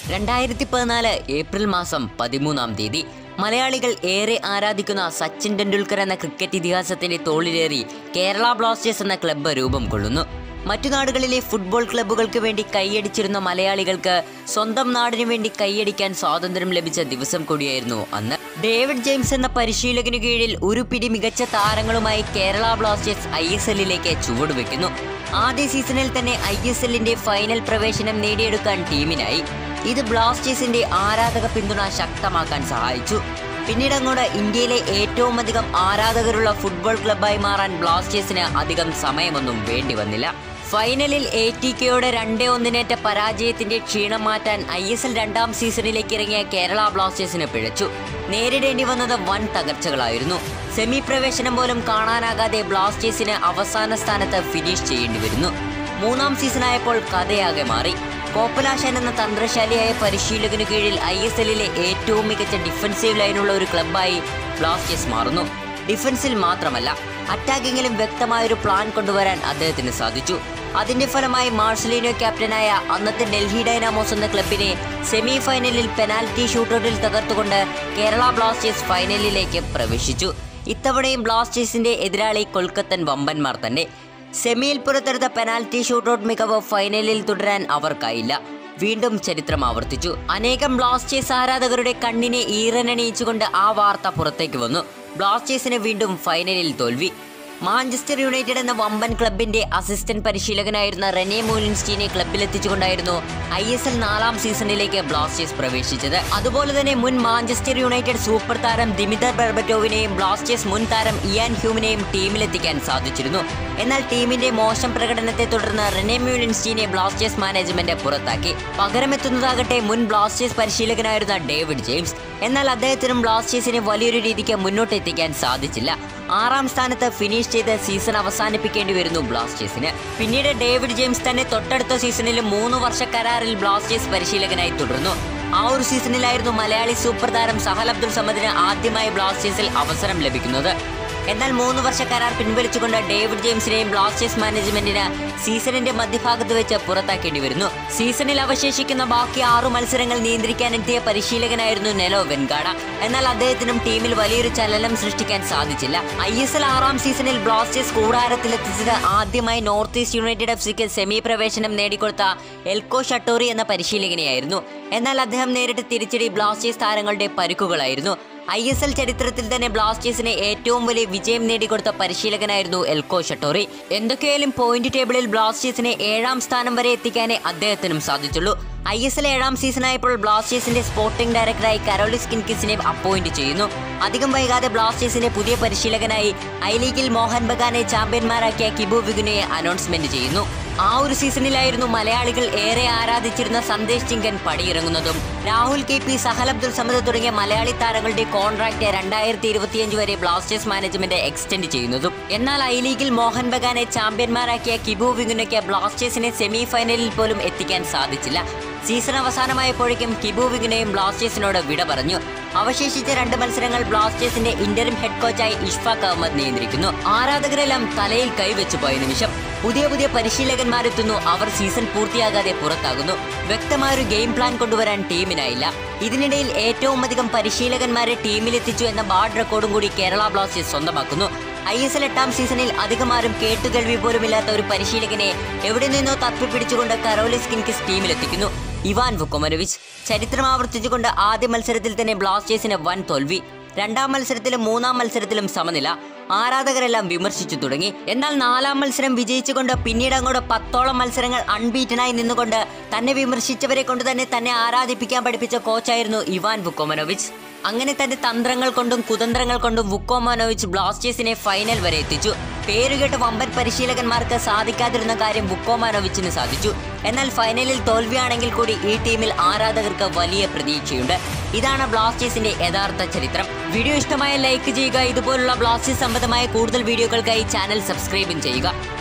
രണ്ടായിരത്തി പതിനാല് ഏപ്രിൽ മാസം പതിമൂന്നാം തീയതി മലയാളികൾ ഏറെ ആരാധിക്കുന്ന സച്ചിൻ ടെണ്ടുൽക്കർ എന്ന ക്രിക്കറ്റ് ഇതിഹാസത്തിന്റെ തോളിലേറി കേരള ബ്ലാസ്റ്റേഴ്സ് എന്ന ക്ലബ്ബ് രൂപം കൊള്ളുന്നു മറ്റു നാടുകളിലെ ഫുട്ബോൾ ക്ലബ്ബുകൾക്ക് വേണ്ടി കൈയടിച്ചിരുന്ന മലയാളികൾക്ക് സ്വന്തം നാടിനു വേണ്ടി കൈയടിക്കാൻ സ്വാതന്ത്ര്യം ലഭിച്ച ദിവസം കൂടിയായിരുന്നു അന്ന് ഡേവിഡ് ജെയിംസ് എന്ന പരിശീലകനു കീഴിൽ ഒരു പിടി മികച്ച താരങ്ങളുമായി കേരള ബ്ലാസ്റ്റേഴ്സ് ഐ എസ് എല്ലിലേക്ക് ചുവടുവെക്കുന്നു ആദ്യ സീസണിൽ തന്നെ ഐ എസ് എല്ലിന്റെ ഫൈനൽ പ്രവേശനം നേടിയെടുക്കാൻ ടീമിനായി ഇത് ബ്ലാസ്റ്റേഴ്സിന്റെ ആരാധക പിന്തുണ ശക്തമാക്കാൻ സഹായിച്ചു പിന്നീട് അങ്ങോട്ട് ഇന്ത്യയിലെ ഏറ്റവും അധികം ആരാധകരുള്ള ഫുട്ബോൾ ക്ലബ്ബായി മാറാൻ ബ്ലാസ്റ്റേഴ്സിന് അധികം സമയമൊന്നും വേണ്ടി വന്നില്ല ഫൈനലിൽ എ ടി കെയോടെ രണ്ടേ ഒന്നിനേറ്റ പരാജയത്തിന്റെ ക്ഷീണം മാറ്റാൻ ഐ എസ് എൽ രണ്ടാം സീസണിലേക്ക് ഇറങ്ങിയ കേരള ബ്ലാസ്റ്റേഴ്സിന് പിഴച്ചു നേരിടേണ്ടി വന്നത് വൻ തകർച്ചകളായിരുന്നു സെമി പ്രവേശനം പോലും കാണാനാകാതെ ബ്ലാസ്റ്റേഴ്സിന് അവസാന സ്ഥാനത്ത് ഫിനിഷ് ചെയ്യേണ്ടി വരുന്നു മൂന്നാം സീസണായപ്പോൾ കഥയാകെ മാറി കോപ്പലാശൻ എന്ന തന്ത്രശാലിയായ പരിശീലകനു കീഴിൽ ഐ എസ് എല്ലിലെ ഏറ്റവും മികച്ച ഡിഫൻസീവ് ലൈനുള്ള ഒരു ക്ലബ്ബായി ബ്ലാസ്റ്റേഴ്സ് മാറുന്നു ഡിഫൻസിൽ മാത്രമല്ല അറ്റാക്കിങ്ങിലും വ്യക്തമായ ഒരു പ്ലാൻ കൊണ്ടുവരാൻ അദ്ദേഹത്തിന് സാധിച്ചു അതിന്റെ ഫലമായി മാർസലിനോ ക്യാപ്റ്റനായ അന്നത്തെ ഡൽഹി ഡൈനാമോസ് എന്ന ക്ലബിനെ സെമി ഫൈനലിൽ പെനാൽറ്റി ഷൂട്ടൌട്ടിൽ തകർത്തുകൊണ്ട് കേരള ബ്ലാസ്റ്റേഴ്സ് ഫൈനലിലേക്ക് പ്രവേശിച്ചു ഇത്തവണയും ബ്ലാസ്റ്റേഴ്സിന്റെ എതിരാളി കൊൽക്കത്തൻ വമ്പന്മാർ തന്നെ സെമിയിൽ പുറത്തെടുത്ത പെനാൽറ്റി ഷൂട്ടൌട്ട് മികവ് ഫൈനലിൽ തുടരാൻ അവർക്കായില്ല വീണ്ടും ചരിത്രം ആവർത്തിച്ചു അനേകം ബ്ലാസ്റ്റേഴ്സ് ആരാധകരുടെ കണ്ണിനെ ഈറനണിയിച്ചുകൊണ്ട് ആ വാർത്ത പുറത്തേക്ക് വന്നു ബ്ലാസ്റ്റേഴ്സിന് വീണ്ടും ഫൈനലിൽ തോൽവി മാഞ്ചസ്റ്റർ യുണൈറ്റഡ് എന്ന വമ്പൻ ക്ലബിന്റെ അസിസ്റ്റന്റ് പരിശീലകനായിരുന്ന റെനെ മൂലിൻസ്റ്റീനെ ക്ലബിലെത്തിച്ചുകൊണ്ടായിരുന്നു ഐ എസ് എൽ നാലാം സീസണിലേക്ക് ബ്ലാസ്റ്റേഴ്സ് പ്രവേശിച്ചത് അതുപോലെ തന്നെ മുൻ മാഞ്ചസ്റ്റർ യുണൈറ്റഡ് സൂപ്പർ താരം ദിമിതർ ബെർബറ്റോവിനെയും ബ്ലാസ്റ്റേഴ്സ് മുൻ താരം ഇയാൻ ഹ്യൂമിനെയും ടീമിലെത്തിക്കാൻ സാധിച്ചിരുന്നു എന്നാൽ ടീമിന്റെ മോശം പ്രകടനത്തെ തുടർന്ന് റെനെ മ്യൂലിൻസ്റ്റീനെ ബ്ലാസ്റ്റേഴ്സ് മാനേജ്മെന്റ് പുറത്താക്കി പകരമെത്തുന്നതാകട്ടെ മുൻ ബ്ലാസ്റ്റേഴ്സ് പരിശീലകനായിരുന്ന ഡേവിഡ് ജെയിംസ് എന്നാൽ അദ്ദേഹത്തിനും ബ്ലാസ്റ്റേഴ്സിനെ വലിയൊരു രീതിക്ക് മുന്നോട്ടെത്തിക്കാൻ സാധിച്ചില്ല ആറാം സ്ഥാനത്ത് ഫിനിഷ് ചെയ്ത് സീസൺ അവസാനിപ്പിക്കേണ്ടി വരുന്നു ബ്ലാസ്റ്റേഴ്സിന് പിന്നീട് ഡേവിഡ് ജെയിംസ് തന്നെ തൊട്ടടുത്ത സീസണിൽ മൂന്ന് വർഷ കരാറിൽ ബ്ലാസ്റ്റേഴ്സ് പരിശീലകനായി തുടർന്നു ആ ഒരു സീസണിലായിരുന്നു മലയാളി സൂപ്പർ താരം സഹൽ അബ്ദുൾ സമദിന് ആദ്യമായി ബ്ലാസ്റ്റേഴ്സിൽ അവസരം ലഭിക്കുന്നത് എന്നാൽ മൂന്ന് വർഷ കരാർ പിൻവലിച്ചുകൊണ്ട് ഡേവിഡ് ജെയിംസിനെയും ബ്ലാസ്റ്റേഴ്സ് മാനേജ്മെന്റിന് സീസണിന്റെ മധ്യഭാഗത്ത് വെച്ച് പുറത്താക്കേണ്ടി വരുന്നു സീസണിൽ അവശേഷിക്കുന്ന ബാക്കി ആറു മത്സരങ്ങൾ നിയന്ത്രിക്കാനെത്തിയ പരിശീലകനായിരുന്നു നെലോ വെൻഗാഡ എന്നാൽ അദ്ദേഹത്തിനും ടീമിൽ വലിയൊരു ചലനം സൃഷ്ടിക്കാൻ സാധിച്ചില്ല ഐ എസ് എൽ ആറാം സീസണിൽ ബ്ലാസ്റ്റേഴ്സ് കൂടാരത്തിലെത്തിച്ചത് ആദ്യമായി നോർത്ത് ഈസ്റ്റ് യുണൈറ്റഡ് എഫ് സിക്ക് സെമി പ്രവേശനം നേടിക്കൊടുത്ത എൽക്കോ ഷട്ടോറി എന്ന പരിശീലകനെയായിരുന്നു എന്നാൽ അദ്ദേഹം നേരിട്ട് തിരിച്ചടി ബ്ലാസ്റ്റേഴ്സ് താരങ്ങളുടെ പരുക്കുകളായിരുന്നു ഐ എസ് എൽ ചരിത്രത്തിൽ തന്നെ ബ്ലാസ്റ്റേഴ്സിന് ഏറ്റവും വലിയ വിജയം നേടിക്കൊടുത്ത പരിശീലകനായിരുന്നു എൽക്കോ ഷട്ടോറി എന്തൊക്കെയായാലും പോയിന്റ് ടേബിളിൽ ബ്ലാസ്റ്റേഴ്സിനെ ഏഴാം സ്ഥാനം വരെ എത്തിക്കാനേ അദ്ദേഹത്തിനും സാധിച്ചുള്ളൂ ഐ എസ് എൽ ഏഴാം സീസണായപ്പോൾ ബ്ലാസ്റ്റേഴ്സിന്റെ സ്പോർട്ടിംഗ് ഡയറക്ടറായി കരോളിസ് കിൻകിസിനെ അപ്പോയിന്റ് ചെയ്യുന്നു അധികം വൈകാതെ ബ്ലാസ്റ്റേഴ്സിന്റെ പുതിയ പരിശീലകനായി ഐ ലീഗിൽ മോഹൻ ബഗാനെ ചാമ്പ്യന്മാരാക്കിയ കിബു വിഗുനയെ അനൗൺസ്മെന്റ് ചെയ്യുന്നു ആ ഒരു സീസണിലായിരുന്നു മലയാളികൾ ഏറെ ആരാധിച്ചിരുന്ന സന്ദേശ് ചിങ്കൻ പടിയിറങ്ങുന്നതും രാഹുൽ കെ പി സഹൽ അബ്ദുൾ സമദ് തുടങ്ങിയ മലയാളി താരങ്ങളുടെ കോൺട്രാക്ട് രണ്ടായിരത്തി ഇരുപത്തിയഞ്ച് വരെ ബ്ലാസ്റ്റേഴ്സ് മാനേജ്മെന്റ് എക്സ്റ്റെൻഡ് ചെയ്യുന്നതും എന്നാൽ ഐ ലീഗിൽ മോഹൻ ബഗാനെ ചാമ്പ്യന്മാരാക്കിയ കിബു വിഗുനയ്ക്ക് ബ്ലാസ്റ്റേഴ്സിനെ സെമി ഫൈനലിൽ പോലും എത്തിക്കാൻ സാധിച്ചില്ല സീസൺ അവസാനമായപ്പോഴേക്കും കിബു വിഗിനെയും ബ്ലാസ്റ്റേഴ്സിനോട് വിട പറഞ്ഞു അവശേഷിച്ച രണ്ട് മത്സരങ്ങൾ ബ്ലാസ്റ്റേഴ്സിന്റെ ഇന്ററിം ഹെഡ് കോച്ചായി ഇഷ്ഫാഖ് അഹമ്മദ് നിയന്ത്രിക്കുന്നു ആരാധകരെല്ലാം തലയിൽ കൈവച്ചു പോയ നിമിഷം പുതിയ പുതിയ പരിശീലകന്മാരെത്തുന്നു അവർ സീസൺ പൂർത്തിയാകാതെ പുറത്താകുന്നു വ്യക്തമായൊരു ഗെയിം പ്ലാൻ കൊണ്ടുവരാൻ ടീമിനായില്ല ഇതിനിടയിൽ ഏറ്റവും അധികം പരിശീലകന്മാരെ ടീമിലെത്തിച്ചു എന്ന ബാഡ് റെക്കോർഡും കൂടി കേരള ബ്ലാസ്റ്റേഴ്സ് സ്വന്തമാക്കുന്നു ഐ എസ് എൽ എട്ടാം സീസണിൽ അധികമാരും കേട്ടുകേൾവി പോലുമില്ലാത്ത ഒരു പരിശീലകനെ എവിടെ നിന്നോ തപ്പിപ്പിടിച്ചുകൊണ്ട് കരോലിസ് കിൻകിസ് ടീമിലെത്തിക്കുന്നു ഇവാൻ വുക്കൊമനോവിച്ച് ചരിത്രം ആവർത്തിച്ചുകൊണ്ട് ആദ്യ മത്സരത്തിൽ തന്നെ ബ്ലാസ്റ്റേഴ്സിന് വൻ തോൽവി രണ്ടാം മത്സരത്തിലും മൂന്നാം മത്സരത്തിലും സമനില ആരാധകരെല്ലാം വിമർശിച്ചു തുടങ്ങി എന്നാൽ നാലാം മത്സരം വിജയിച്ചുകൊണ്ട് പിന്നീട് അങ്ങോട്ട് പത്തോളം മത്സരങ്ങൾ അൺബീറ്റനായി നിന്നുകൊണ്ട് തന്നെ വിമർശിച്ചവരെ കൊണ്ട് തന്നെ തന്നെ ആരാധിപ്പിക്കാൻ പഠിപ്പിച്ച കോച്ചായിരുന്നു ഇവാൻ വുക്കോമനോവിച്ച് അങ്ങനെ തന്റെ തന്ത്രങ്ങൾ കൊണ്ടും കുതന്ത്രങ്ങൾ കൊണ്ടും വുക്കോമനോവിച്ച് ബ്ലാസ്റ്റേഴ്സിനെ ഫൈനൽ വരെ എത്തിച്ചു പേരുകേട്ട വമ്പൻ പരിശീലകന്മാർക്ക് സാധിക്കാതിരുന്ന കാര്യം വുക്കോമാനോവിച്ചിന് സാധിച്ചു എന്നാൽ ഫൈനലിൽ തോൽവിയാണെങ്കിൽ കൂടി ഈ ടീമിൽ ആരാധകർക്ക് വലിയ പ്രതീക്ഷയുണ്ട് ഇതാണ് ബ്ലാസ്റ്റേഴ്സിന്റെ യഥാർത്ഥ ചരിത്രം വീഡിയോ ഇഷ്ടമായ ലൈക്ക് ചെയ്യുക ഇതുപോലുള്ള ബ്ലാസ്റ്റേഴ്സ് സംബന്ധമായ കൂടുതൽ വീഡിയോകൾക്കായി ചാനൽ സബ്സ്ക്രൈബും ചെയ്യുക